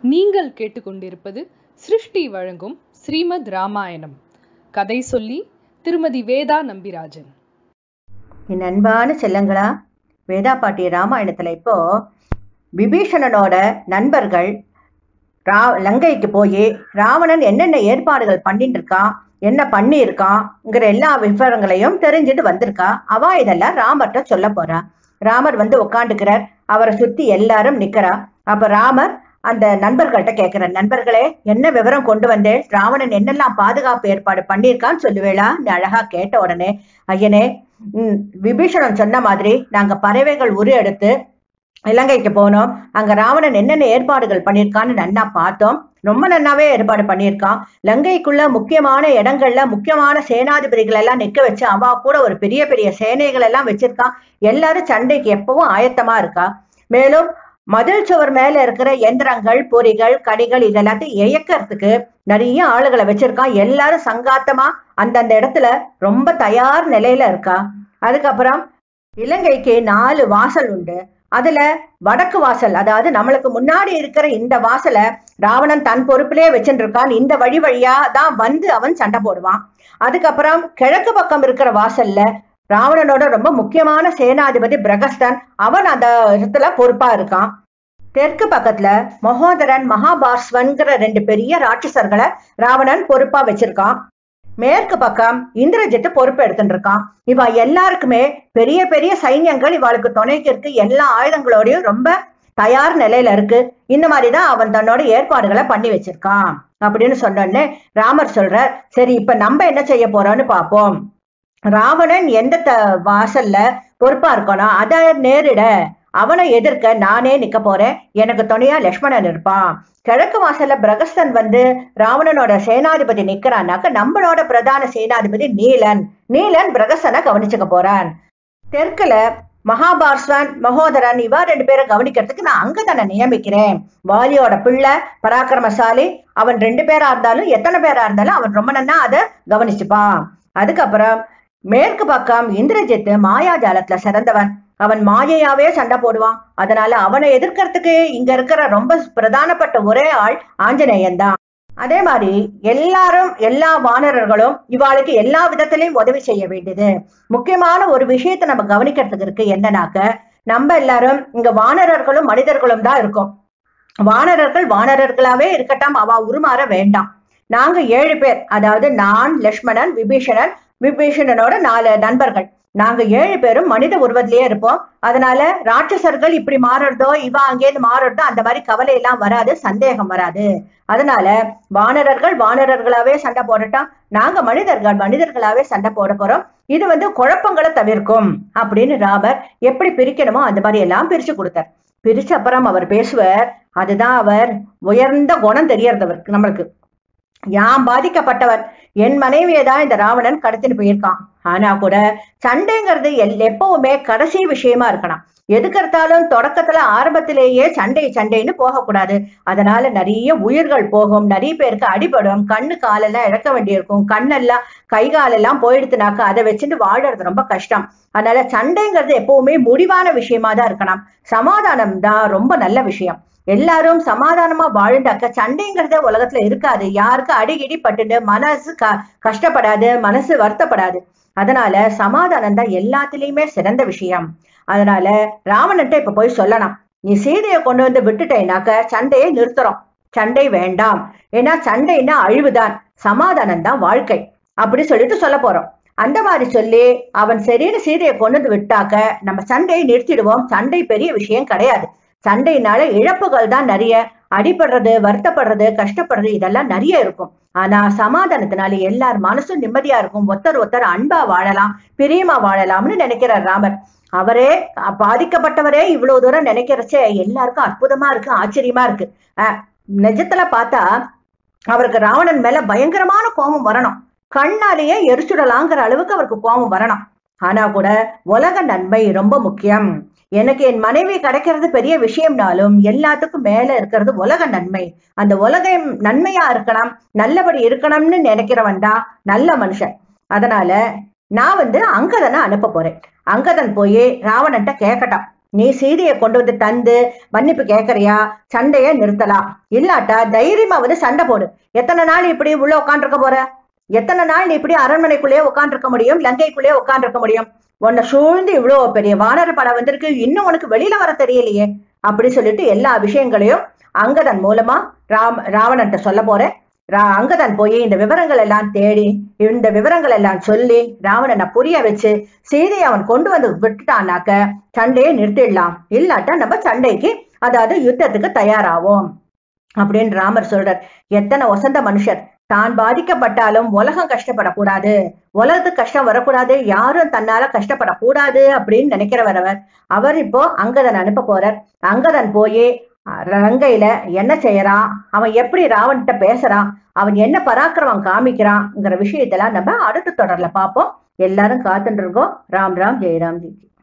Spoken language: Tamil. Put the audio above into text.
நீங்கள் கேட்டுக்கொண்டிருப்பது சிருஷ்டி வழங்கும் ஸ்ரீமத் ராமாயணம் கதை சொல்லி திருமதி வேதா நம்பிராஜன் என் அன்பான செல்லங்களா வேதா பாட்டி ராமாயணத்துல இப்போ விபீஷணனோட நண்பர்கள் ரா லங்கைக்கு போய் ராவணன் என்னென்ன ஏற்பாடுகள் பண்ணிட்டு இருக்கான் என்ன பண்ணியிருக்கான்ங்கிற எல்லா விவரங்களையும் தெரிஞ்சுட்டு வந்திருக்கா அவ இதெல்லாம் ராமர்கிட்ட சொல்ல போறா ராமர் வந்து உட்காந்துக்கிறார் அவரை சுத்தி எல்லாரும் நிக்கிறா அப்ப ராமர் அந்த நண்பர்கள்ட்ட கேட்கிறார் நண்பர்களே என்ன விவரம் கொண்டு வந்தேன் ராவணன் என்னெல்லாம் பாதுகாப்பு ஏற்பாடு பண்ணியிருக்கான்னு சொல்லுவேளா நீ அழகா கேட்ட உடனே ஐயனே ம், விபீஷணன் சொன்ன மாதிரி நாங்க பறவைகள் உரு எடுத்து இலங்கைக்கு போனோம் அங்க ராவணன் என்னென்ன ஏற்பாடுகள் பண்ணியிருக்கான்னு நன்னா பார்த்தோம் ரொம்ப நன்னாவே ஏற்பாடு பண்ணியிருக்கான் லங்கைக்குள்ள முக்கியமான இடங்கள்ல முக்கியமான சேனாதிபதிகள் எல்லாம் நிக்க வச்சு அவ கூட ஒரு பெரிய பெரிய சேனைகள் எல்லாம் வச்சிருக்கான் எல்லாரும் சண்டைக்கு எப்பவும் ஆயத்தமா இருக்கா மேலும் மதில் சுவர் மேல இருக்கிற எந்திரங்கள் பொறிகள் கடிகள் இதெல்லாத்தையும் இயக்கறதுக்கு நிறைய ஆளுகளை வச்சிருக்கான் எல்லாரும் சங்காத்தமா அந்தந்த இடத்துல ரொம்ப தயார் நிலையில இருக்கா அதுக்கப்புறம் இலங்கைக்கு நாலு வாசல் உண்டு அதுல வடக்கு வாசல் அதாவது நம்மளுக்கு முன்னாடி இருக்கிற இந்த வாசலை ராவணன் தன் பொறுப்பிலே வச்சுட்டு இருக்கான் இந்த வழி வழியா தான் வந்து அவன் சண்டை போடுவான் அதுக்கப்புறம் கிழக்கு பக்கம் இருக்கிற வாசல்ல ராவணனோட ரொம்ப முக்கியமான சேனாதிபதி பிரகஸ்தன் அவன் அந்த இடத்துல பொறுப்பா இருக்கான் தெற்கு பக்கத்துல மகோதரன் மகாபாஸ்வன்கிற ரெண்டு பெரிய ராட்சசர்களை ராவணன் பொறுப்பா வச்சிருக்கான் மேற்கு பக்கம் இந்திரஜித்து பொறுப்பு எடுத்துட்டு இருக்கான் இவ எல்லாருக்குமே பெரிய பெரிய சைன்யங்கள் இவாளுக்கு துணைக்கு இருக்கு எல்லா ஆயுதங்களோடையும் ரொம்ப தயார் நிலையில இருக்கு இந்த மாதிரிதான் அவன் தன்னோட ஏற்பாடுகளை பண்ணி வச்சிருக்கான் அப்படின்னு சொன்னோடனே ராமர் சொல்றார் சரி இப்ப நம்ம என்ன செய்ய போறோம்னு பாப்போம் ராவணன் எந்த த- வாசல்ல பொறுப்பா இருக்கானோ அதை நேரிட அவனை எதிர்க்க நானே நிக்க போறேன் எனக்கு துணையா லக்ஷ்மணன் இருப்பான் கிழக்கு வாசல்ல பிரகஸ்தன் வந்து ராவணனோட சேனாதிபதி நிக்கிறான்னாக்க நம்மளோட பிரதான சேனாதிபதி நீலன் நீலன் பிரகஸ்தனை கவனிச்சுக்க போறான் தெற்குல மகாபார்ஸ்வன் மகோதரன் இவா ரெண்டு பேரை கவனிக்கிறதுக்கு நான் அங்க தானே நியமிக்கிறேன் வாலியோட பிள்ளை பராக்கிரமசாலி அவன் ரெண்டு பேரா இருந்தாலும் எத்தனை பேரா இருந்தாலும் அவன் ரொம்ப நன்னா அதை கவனிச்சுப்பான் அதுக்கப்புறம் மேற்கு பக்கம் இந்திரஜித்து மாயாஜாலத்துல சிறந்தவன் அவன் மாயையாவே சண்டை போடுவான் அதனால அவனை எதிர்க்கிறதுக்கு இங்க இருக்கிற ரொம்ப பிரதானப்பட்ட ஒரே ஆள் ஆஞ்சநேயன் தான் அதே மாதிரி எல்லாரும் எல்லா வானரர்களும் இவாளுக்கு எல்லா விதத்திலையும் உதவி செய்ய வேண்டியது முக்கியமான ஒரு விஷயத்தை நம்ம கவனிக்கிறதுக்கு இருக்கு என்னன்னாக்க நம்ம எல்லாரும் இங்க வானரர்களும் மனிதர்களும் தான் இருக்கோம் வானரர்கள் வானரர்களாவே இருக்கட்டும் அவ உருமாற வேண்டாம் நாங்க ஏழு பேர் அதாவது நான் லக்ஷ்மணன் விபீஷணன் விபீஷணனோட நாலு நண்பர்கள் நாங்க ஏழு பேரும் மனித உருவத்திலேயே இருப்போம் அதனால ராட்சசர்கள் இப்படி மாறுறதோ இவ அங்கேருந்து மாறுறதோ அந்த மாதிரி கவலை எல்லாம் வராது சந்தேகம் வராது அதனால வானரர்கள் வானரர்களாவே சண்டை போடட்டும் நாங்க மனிதர்கள் மனிதர்களாவே சண்டை போட போறோம் இது வந்து குழப்பங்களை தவிர்க்கும் அப்படின்னு ராமர் எப்படி பிரிக்கணுமோ அந்த மாதிரி எல்லாம் பிரிச்சு கொடுத்தார் பிரிச்ச அப்புறம் அவர் பேசுவார் அதுதான் அவர் உயர்ந்த குணம் தெரியறதவர் நம்மளுக்கு யாம் பாதிக்கப்பட்டவர் என் மனைவியை தான் இந்த ராவணன் கடத்திட்டு போயிருக்கான் ஆனா கூட சண்டைங்கிறது எல் எப்பவுமே கடைசி விஷயமா இருக்கணும் எதுக்கெடுத்தாலும் தொடக்கத்துல ஆரம்பத்திலேயே சண்டை சண்டைன்னு போகக்கூடாது அதனால நிறைய உயிர்கள் போகும் நிறைய பேருக்கு அடிபடும் கண்ணு காலெல்லாம் இழக்க வேண்டியிருக்கும் கண்ணெல்லாம் கை காலெல்லாம் போயிடுத்துனாக்க அதை வச்சுட்டு வாழறது ரொம்ப கஷ்டம் அதனால சண்டைங்கிறது எப்பவுமே முடிவான விஷயமா தான் இருக்கணும் சமாதானம் தான் ரொம்ப நல்ல விஷயம் எல்லாரும் சமாதானமா வாழ்ந்தாக்க சண்டைங்கிறதே உலகத்துல இருக்காது யாருக்கு அடிகிடி பட்டுட்டு மனசு க கஷ்டப்படாது மனசு வருத்தப்படாது அதனால சமாதானம் தான் எல்லாத்துலயுமே சிறந்த விஷயம் அதனால ராவணன்ட்ட இப்ப போய் சொல்லலாம் நீ சீதையை கொண்டு வந்து விட்டுட்டேனாக்க சண்டையை நிறுத்துறோம் சண்டை வேண்டாம் ஏன்னா சண்டைன்னா அழிவுதான் சமாதானம் தான் வாழ்க்கை அப்படி சொல்லிட்டு சொல்ல போறோம் அந்த மாதிரி சொல்லி அவன் சரின்னு சீதையை கொண்டு வந்து விட்டாக்க நம்ம சண்டையை நிறுத்திடுவோம் சண்டை பெரிய விஷயம் கிடையாது சண்டையினால இழப்புகள் தான் நிறைய அடிபடுறது வருத்தப்படுறது கஷ்டப்படுறது இதெல்லாம் நிறைய இருக்கும் ஆனா சமாதானத்தினால எல்லார் மனசும் நிம்மதியா இருக்கும் ஒருத்தர் ஒருத்தர் அன்பா வாழலாம் பிரியமா வாழலாம்னு நினைக்கிறார் ராமர் அவரே அஹ், பாதிக்கப்பட்டவரே இவ்வளவு தூரம் நினைக்கிறச்சே எல்லாருக்கும் அற்புதமா இருக்கு ஆச்சரியமா இருக்கு அஹ், நிஜத்துல பார்த்தா அவருக்கு ராவணன் மேல பயங்கரமான கோபம் வரணும் கண்ணாலேயே எரிச்சுடலாங்கிற அளவுக்கு அவருக்கு கோபம் வரணும் ஆனா கூட உலக நன்மை ரொம்ப முக்கியம் எனக்கு என் மனைவி கிடைக்கிறது பெரிய விஷயம்னாலும் எல்லாத்துக்கும் மேல இருக்கிறது உலக நன்மை அந்த உலகம் நன்மையா இருக்கணும் நல்லபடி இருக்கணும்னு நினைக்கிறவன் தான் நல்ல மனுஷன் அதனால நான் வந்து அங்கதனை அனுப்ப போறேன் அங்கதன் போய் ராவணன்ட்ட கேட்கட்டான் நீ சீதையை கொண்டு வந்து தந்து மன்னிப்பு கேட்கறியா சண்டைய நிறுத்தலாம் இல்லாட்டா தைரியமா வந்து சண்டை போடு எத்தனை நாள் இப்படி உள்ள உட்காந்துருக்க போற எத்தனை நாள் நீ இப்படி அரண்மனைக்குள்ளேயே உட்காந்துருக்க முடியும் லங்கைக்குள்ளேயே உட்காந்துருக்க முடியும் உன்னை சூழ்ந்து இவ்வளவு பெரிய வானர படம் வந்திருக்கு இன்னும் உனக்கு வெளியில வர தெரியலையே அப்படி சொல்லிட்டு எல்லா விஷயங்களையும் அங்கதன் மூலமா ராம் ராவணன்ட்ட சொல்ல போறேன் ரா- அங்கதன் போய் இந்த விவரங்கள் எல்லாம் தேடி இந்த விவரங்கள் எல்லாம் சொல்லி ராவணனை புரிய வச்சு சீதையை அவன் கொண்டு வந்து விட்டுட்டானாக்க சண்டையை நிறுத்திடலாம் இல்லாட்டா நம்ம சண்டைக்கு அதாவது யுத்தத்துக்கு தயாராவோம் அப்படின்னு ராமர் சொல்றார் எத்தனை வசந்த மனுஷர் தான் பாதிக்கப்பட்டாலும் உலகம் கஷ்டப்படக்கூடாது உலகத்துக்கு கஷ்டம் வரக்கூடாது யாரும் தன்னால கஷ்டப்படக்கூடாது அப்படின்னு நினைக்கிறவர் அவர் அவர் இப்போ அங்கதன் அனுப்ப போறார் அங்கதன் போய் ரங்கையில என்ன செய்யறான் அவன் எப்படி ராவன்கிட்ட பேசுறான் அவன் என்ன பராக்கிரமம் காமிக்கிறான்ங்கிற விஷயத்தெல்லாம் நம்ம அடுத்த தொடர்ல பார்ப்போம் எல்லாரும் காத்துட்டு இருக்கோம் ராம் ராம் ஜெயராம் ஜி